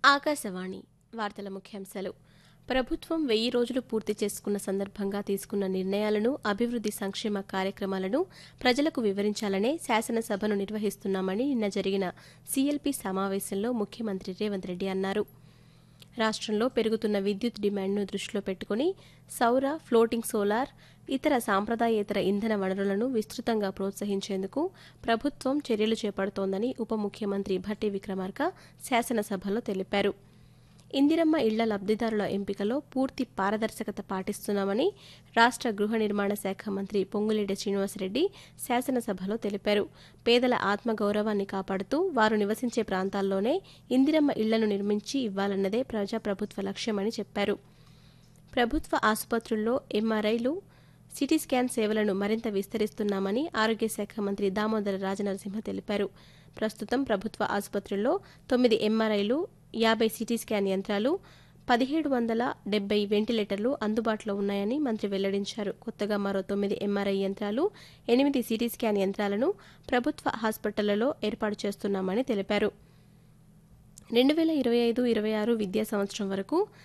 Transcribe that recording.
ఆకాశవాణి వార్తల ముఖ్యాంశాలు ప్రభుత్వం వెయ్యి రోజులు పూర్తి చేసుకున్న సందర్భంగా తీసుకున్న నిర్ణయాలను అభివృద్ది సంక్షేమ కార్యక్రమాలను ప్రజలకు వివరించాలనే శాసనసభను నిర్వహిస్తున్నామని నిన్న జరిగిన సీఎల్పీ సమావేశంలో ముఖ్యమంత్రి రేవంత్ రెడ్డి అన్నారు రాష్ట్రంలో పెరుగుతున్న విద్యుత్ డిమాండ్ను దృష్టిలో పెట్టుకుని సౌర ఫ్లోటింగ్ సోలార్ ఇతర సాంప్రదాయేతర ఇంధన వనరులను విస్తృతంగా ప్రోత్సహించేందుకు ప్రభుత్వం చర్యలు చేపడుతోందని ఉప ముఖ్యమంత్రి భట్టి విక్రమార్క శాసనసభలో తెలిపారు ఇందిరమ్మ ఇళ్ల లబ్దిదారుల ఎంపికలో పూర్తి పారదర్శకత పాటిస్తున్నామని రాష్ట్ర గృహ నిర్మాణ శాఖ మంత్రి పొంగులేటి శ్రీనివాసరెడ్డి శాసనసభలో తెలిపారు పేదల ఆత్మగౌరవాన్ని కాపాడుతూ వారు నివసించే ప్రాంతాల్లోనే ఇందిరమ్మ ఇళ్లను నిర్మించి ఇవ్వాలన్నదే ప్రజాప్రభుత్వ లక్ష్యమని చెప్పారు ప్రభుత్వ ఆసుపత్రుల్లో ఎంఆర్ఐలు సిటీ స్కాన్ సేవలను మరింత విస్తరిస్తున్నామని ఆరోగ్య శాఖ మంత్రి దామోదర రాజనరసింహ తెలిపారు ప్రస్తుతం ప్రభుత్వ ఆసుపత్రుల్లో తొమ్మిది ఎంఆర్ఐలు యాభై సిటీ స్కాన్ యంత్రాలు పదిహేడు వందల డెబ్బై వెంటిలేటర్లు అందుబాటులో ఉన్నాయని మంత్రి వెల్లడించారు కొత్తగా మరో తొమ్మిది ఎంఆర్ఐ యంత్రాలు ఎనిమిది సిటీ స్కాన్ యంత్రాలను ప్రభుత్వ హాస్పిటళ్లలో ఏర్పాటు చేస్తున్నామని తెలిపారు రెండు వేల ఇరవై ఐదు ఇరవై ఆరు విద్యా సంవత్సరం వరకు